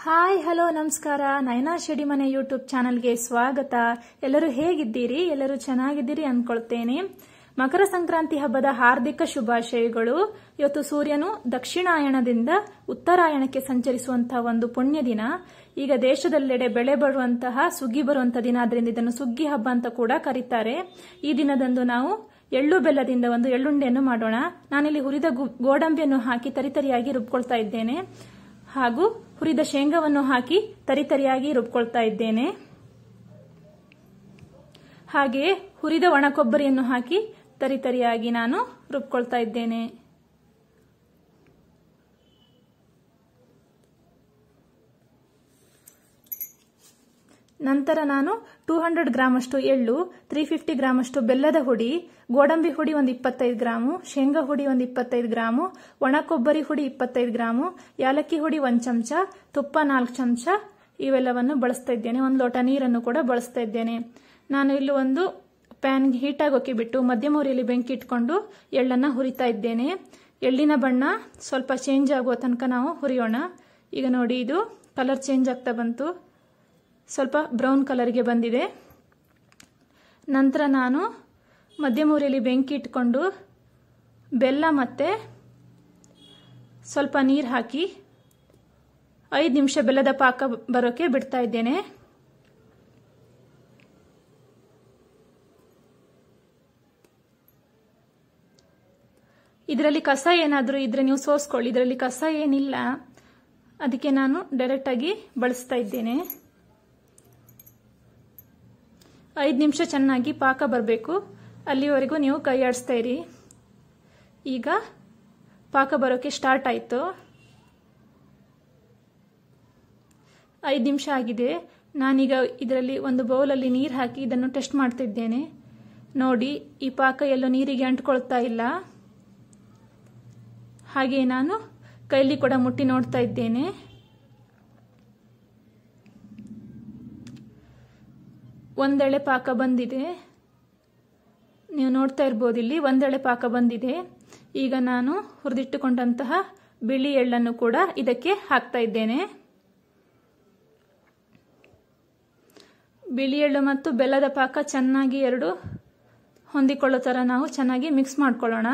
hi hello ನಮಸ್ಕಾರ ನಯನಾ ಶೆಡಿ ಮನೆ YouTube ಚಾನಲ್ಗೆ ಸ್ವಾಗತ ಎಲ್ಲರೂ ಹೇಗಿದ್ದೀರಿ ಎಲ್ಲರೂ ಚೆನ್ನಾಗಿದ್ದೀರಿ ಅನ್ಕೊಳ್ತೇನೆ ಮಕರ ಸಂಕ್ರಾಂತಿ ಹಬ್ಬದ ಹಾರ್ದಿಕ ಶುಭಾಶಯಗಳು ಇವತ್ತು ಸೂರ್ಯನು ದಕ್ಷಿಣಾಯಣದಿಂದ ಉತ್ತರಾಯಣಕ್ಕೆ ಸಂಚರಿಸುವಂತಹ ಒಂದು ಪುಣ್ಯ ದಿನ ಈಗ ದೇಶದೆಲ್ಲೆಡೆ ಬೆಳೆ ಬರುವಂತಹ ಸುಗ್ಗಿ ಬರುವಂತಹ ದಿನ ಆದ್ರಿಂದ ಇದನ್ನು ಸುಗ್ಗಿ ಹಬ್ಬ ಅಂತ ಕೂಡ ಕರೀತಾರೆ ಈ ದಿನದಂದು ನಾವು ಎಳ್ಳು ಬೆಲ್ಲದಿಂದ ಒಂದು ಎಳ್ಳುಂಡೆಯನ್ನು ಮಾಡೋಣ ನಾನಿಲ್ಲಿ ಹುರಿದ ಗು- ಗೋಡಂಬಿಯನ್ನು ಹಾಕಿ ತರಿತರಿಯಾಗಿ ರುಬ್ಕೊಳ್ತಾ ಇದ್ದೇನೆ ಹಾಗೂ ಹುರಿದ ಶೇಂಗಾವನ್ನು ಹಾಕಿ ತರಿತರಿಯಾಗಿ ರುಬ್ಕೊಳ್ತಾ ಇದ್ದೇನೆ ಹಾಗೆಯೇ ಹುರಿದ ಒಣ ಕೊಬ್ಬರಿಯನ್ನು ಹಾಕಿ ತರಿತರಿಯಾಗಿ ನಾನು ರುಬ್ಕೊಳ್ತಾ ಇದ್ದೇನೆ ನಂತರ ನಾನು ಟೂ ಹಂಡ್ರೆಡ್ ಗ್ರಾಮ್ ಅಷ್ಟು ಎಳ್ಳು ತ್ರೀ ಫಿಫ್ಟಿ ಗ್ರಾಮ್ ಅಷ್ಟು ಬೆಲ್ಲದ ಹುಡಿ ಗೋಡಂಬಿ ಹುಡಿ ಒಂದು ಇಪ್ಪತ್ತೈದು ಗ್ರಾಮು ಶೇಂಗಾ ಹುಡಿ ಒಂದು ಇಪ್ಪತ್ತೈದು ಗ್ರಾಮು ಒಣ ಕೊಬ್ಬರಿ ಹುಡಿ ಇಪ್ಪತ್ತೈದು ಗ್ರಾಮು ಯಾಲಕ್ಕಿ ಹುಡಿ ಒಂದು ಚಮಚ ತುಪ್ಪ ನಾಲ್ಕು ಚಮಚ ಇವೆಲ್ಲವನ್ನು ಬಳಸ್ತಾ ಇದ್ದೇನೆ ಒಂದು ಲೋಟ ನೀರನ್ನು ಕೂಡ ಬಳಸ್ತಾ ಇದ್ದೇನೆ ನಾನು ಇಲ್ಲಿ ಒಂದು ಪ್ಯಾನ್ ಹೀಟ್ ಆಗೋಕೆ ಬಿಟ್ಟು ಮಧ್ಯಮ ಉರಿಯಲ್ಲಿ ಬೆಂಕಿ ಇಟ್ಕೊಂಡು ಎಳ್ಳನ್ನು ಹುರಿತಾ ಇದ್ದೇನೆ ಎಳ್ಳಿನ ಬಣ್ಣ ಸ್ವಲ್ಪ ಚೇಂಜ್ ಆಗುವ ತನಕ ನಾವು ಹುರಿಯೋಣ ಈಗ ನೋಡಿ ಇದು ಕಲರ್ ಚೇಂಜ್ ಆಗ್ತಾ ಬಂತು ಸ್ವಲ್ಪ ಬ್ರೌನ್ ಕಲರ್ಗೆ ಬಂದಿದೆ ನಂತರ ನಾನು ಮಧ್ಯಮ ಉರಿಯಲ್ಲಿ ಬೆಂಕಿ ಇಟ್ಕೊಂಡು ಬೆಲ್ಲ ಮತ್ತೆ ಸ್ವಲ್ಪ ನೀರು ಹಾಕಿ ಐದು ನಿಮಿಷ ಬೆಲ್ಲದ ಪಾಕ ಬರೋಕೆ ಬಿಡ್ತಾ ಇದ್ದೇನೆ ಇದರಲ್ಲಿ ಕಸ ಏನಾದರೂ ಇದ್ರೆ ನೀವು ಸೋಸ್ಕೊಳ್ಳಿ ಇದರಲ್ಲಿ ಕಸ ಏನಿಲ್ಲ ಅದಕ್ಕೆ ನಾನು ಡೈರೆಕ್ಟ್ ಆಗಿ ಬಳಸ್ತಾ ಇದ್ದೇನೆ ಐದು ನಿಮಿಷ ಚೆನ್ನಾಗಿ ಪಾಕ ಬರಬೇಕು ಅಲ್ಲಿವರೆಗೂ ನೀವು ಕೈ ಆಡಿಸ್ತಾ ಇರಿ ಈಗ ಪಾಕ ಬರೋಕೆ ಸ್ಟಾರ್ಟ್ ಆಯಿತು ಐದು ನಿಮಿಷ ಆಗಿದೆ ನಾನೀಗ ಇದರಲ್ಲಿ ಒಂದು ಬೌಲಲ್ಲಿ ನೀರು ಹಾಕಿ ಇದನ್ನು ಟೆಸ್ಟ್ ಮಾಡ್ತಾ ಇದ್ದೇನೆ ನೋಡಿ ಈ ಪಾಕ ಎಲ್ಲೋ ನೀರಿಗೆ ಅಂಟ್ಕೊಳ್ತಾ ಇಲ್ಲ ಹಾಗೆ ನಾನು ಕೈಲಿ ಕೂಡ ಮುಟ್ಟಿ ನೋಡ್ತಾ ಇದ್ದೇನೆ ಒಂದೆಳೆ ಪಾಕ ಬಂದಿದೆ ನೀವು ನೋಡ್ತಾ ಇರ್ಬೋದು ಇಲ್ಲಿ ಒಂದೆಳೆ ಪಾಕ ಬಂದಿದೆ ಈಗ ನಾನು ಹುರಿದಿಟ್ಟುಕೊಂಡಂತಹ ಬಿಳಿ ಎಳ್ಳನ್ನು ಕೂಡ ಇದಕ್ಕೆ ಹಾಕ್ತಾ ಇದ್ದೇನೆ ಬಿಳಿ ಎಳ್ಳು ಮತ್ತು ಬೆಲ್ಲದ ಪಾಕ ಚೆನ್ನಾಗಿ ಎರಡು ಹೊಂದಿಕೊಳ್ಳೋ ಥರ ನಾವು ಚೆನ್ನಾಗಿ ಮಿಕ್ಸ್ ಮಾಡ್ಕೊಳ್ಳೋಣ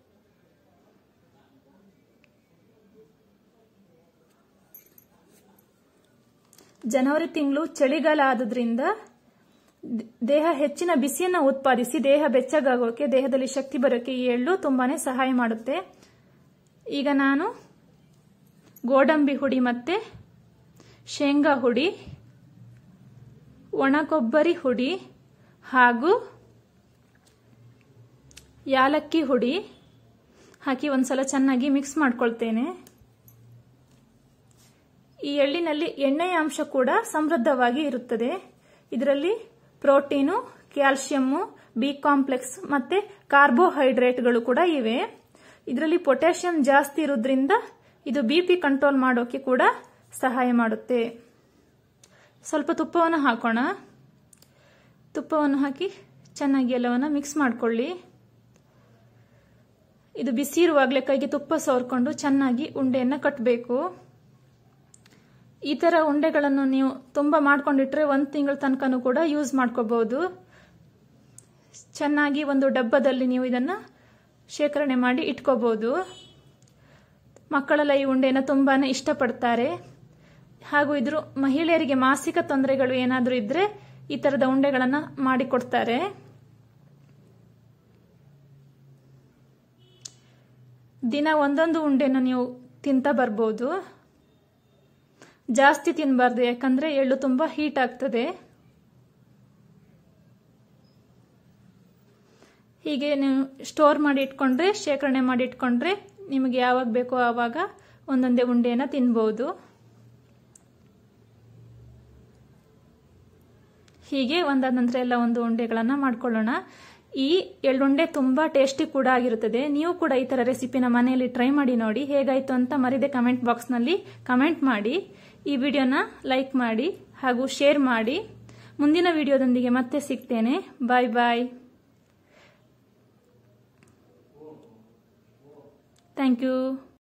ಜನವರಿ ತಿಂಗಳು ಚಳಿಗಾಲ ಆದ್ರಿಂದ ದೇಹ ಹೆಚ್ಚಿನ ಬಿಸಿಯನ್ನು ಉತ್ಪಾದಿಸಿ ದೇಹ ಬೆಚ್ಚಗಾಗೋಕೆ ದೇಹದಲ್ಲಿ ಶಕ್ತಿ ಬರೋಕೆ ಈ ಎಳ್ಳು ತುಂಬಾನೇ ಸಹಾಯ ಮಾಡುತ್ತೆ ಈಗ ನಾನು ಗೋಡಂಬಿ ಹುಡಿ ಮತ್ತೆ ಶೇಂಗಾ ಹುಡಿ ಒಣ ಕೊಬ್ಬರಿ ಹುಡಿ ಹಾಗೂ ಯಾಲಕ್ಕಿ ಹುಡಿ ಹಾಕಿ ಒಂದ್ಸಲ ಚೆನ್ನಾಗಿ ಮಿಕ್ಸ್ ಮಾಡ್ಕೊಳ್ತೇನೆ ಈ ಎಳ್ಳಿನಲ್ಲಿ ಎಣ್ಣೆಯ ಅಂಶ ಕೂಡ ಸಮೃದ್ಧವಾಗಿ ಇರುತ್ತದೆ ಇದರಲ್ಲಿ ಪ್ರೋಟೀನು ಕ್ಯಾಲ್ಸಿಯಮ್ಮು ಬಿ ಕಾಂಪ್ಲೆಕ್ಸ್ ಮತ್ತೆ ಕಾರ್ಬೋಹೈಡ್ರೇಟ್ಗಳು ಕೂಡ ಇವೆ ಇದರಲ್ಲಿ ಪೊಟ್ಯಾಷಿಯಂ ಜಾಸ್ತಿ ಇರೋದ್ರಿಂದ ಇದು ಬಿ ಪಿ ಕಂಟ್ರೋಲ್ ಮಾಡೋಕೆ ಕೂಡ ಸಹಾಯ ಮಾಡುತ್ತೆ ಸ್ವಲ್ಪ ತುಪ್ಪವನ್ನು ಹಾಕೋಣ ತುಪ್ಪವನ್ನು ಹಾಕಿ ಚೆನ್ನಾಗಿ ಎಲ್ಲವನ್ನು ಮಿಕ್ಸ್ ಮಾಡ್ಕೊಳ್ಳಿ ಇದು ಬಿಸಿ ಇರುವಾಗಲೇ ಕೈಗೆ ತುಪ್ಪ ಸವರ್ಕೊಂಡು ಚೆನ್ನಾಗಿ ಉಂಡೆಯನ್ನು ಕಟ್ಟಬೇಕು ಈ ಥರ ಉಂಡೆಗಳನ್ನು ನೀವು ತುಂಬ ಮಾಡ್ಕೊಂಡಿಟ್ರೆ ಒಂದು ತಿಂಗಳ ತನಕನೂ ಕೂಡ ಯೂಸ್ ಮಾಡ್ಕೋಬಹುದು ಚೆನ್ನಾಗಿ ಒಂದು ಡಬ್ಬದಲ್ಲಿ ನೀವು ಇದನ್ನು ಶೇಖರಣೆ ಮಾಡಿ ಇಟ್ಕೋಬಹುದು ಮಕ್ಕಳೆಲ್ಲ ಈ ಉಂಡೆನ ತುಂಬಾ ಇಷ್ಟಪಡ್ತಾರೆ ಹಾಗೂ ಇದ್ರ ಮಹಿಳೆಯರಿಗೆ ಮಾಸಿಕ ತೊಂದರೆಗಳು ಏನಾದರೂ ಇದ್ರೆ ಈ ಥರದ ಉಂಡೆಗಳನ್ನು ಮಾಡಿಕೊಡ್ತಾರೆ ದಿನ ಒಂದೊಂದು ಉಂಡೆನ ನೀವು ತಿಂತ ಬರ್ಬೋದು ಜಾಸ್ತಿ ತಿನ್ನಬಾರ್ದು ಯಾಕಂದ್ರೆ ಎಳ್ಳು ತುಂಬಾ ಹೀಟ್ ಆಗ್ತದೆ ಹೀಗೆ ನೀವು ಸ್ಟೋರ್ ಮಾಡಿ ಇಟ್ಕೊಂಡ್ರೆ ಶೇಖರಣೆ ಮಾಡಿ ಇಟ್ಕೊಂಡ್ರೆ ನಿಮಗೆ ಯಾವಾಗ ಬೇಕೋ ಆವಾಗ ಒಂದೊಂದೇ ಉಂಡೆನ ತಿನ್ಬಹುದು ಹೀಗೆ ಒಂದಾದ ನಂತರ ಎಲ್ಲ ಒಂದು ಉಂಡೆಗಳನ್ನ ಮಾಡ್ಕೊಳ್ಳೋಣ ಈ ಎಳ್ಳುಂಡೆ ತುಂಬಾ ಟೇಸ್ಟಿ ಕೂಡ ಆಗಿರುತ್ತದೆ ನೀವು ಕೂಡ ಈ ತರ ರೆಸಿಪಿನ ಮನೆಯಲ್ಲಿ ಟ್ರೈ ಮಾಡಿ ನೋಡಿ ಹೇಗಾಯ್ತು ಅಂತ ಮರಿದೆ ಕಮೆಂಟ್ ಬಾಕ್ಸ್ನಲ್ಲಿ ಕಮೆಂಟ್ ಮಾಡಿ ಈ ವಿಡಿಯೋನ ಲೈಕ್ ಮಾಡಿ ಹಾಗೂ ಶೇರ್ ಮಾಡಿ ಮುಂದಿನ ವಿಡಿಯೋದೊಂದಿಗೆ ಮತ್ತೆ ಸಿಗ್ತೇನೆ ಬಾಯ್ ಬಾಯ್ ಥ್ಯಾಂಕ್ ಯು